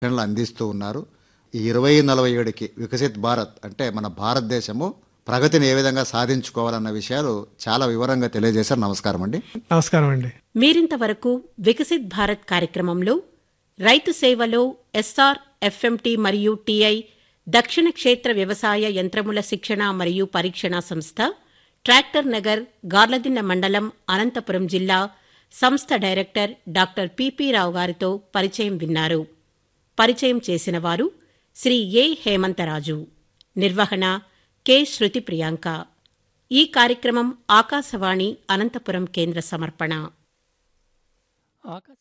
శిక్షణలు అందిస్తూ ఉన్నారు ఈ ఇరవై నలభై ఏడుకి వికసిత్ భారత్ అంటే మన భారతదేశము ప్రగతిని ఏ విధంగా సాధించుకోవాలన్న విషయాలు చాలా వివరంగా తెలియజేశారు నమస్కారం అండి నమస్కారం అండి మీరింతవరకు వికసిత్ భారత్ కార్యక్రమంలో రైతు సేవలో ఎస్ఆర్ ఎఫ్ఎంటీ మరియు టీఐ దక్షిణ క్షేత్ర వ్యవసాయ యంత్రముల శిక్షణ మరియు పరీక్షణ సంస్థ ట్రాక్టర్ నగర్ గార్లదిన్న మండలం అనంతపురం జిల్లా సంస్థ డైరెక్టర్ డాక్టర్ పిపి రావు గారితో పరిచయం విన్నారు పరిచయం చేసిన వారు శ్రీ ఏ హేమంతరాజు నిర్వహణ కె శృతి ప్రియాంక ఈ కార్యక్రమం ఆకాశవాణి అనంతపురం కేంద్ర సమర్పణ ఆకాశ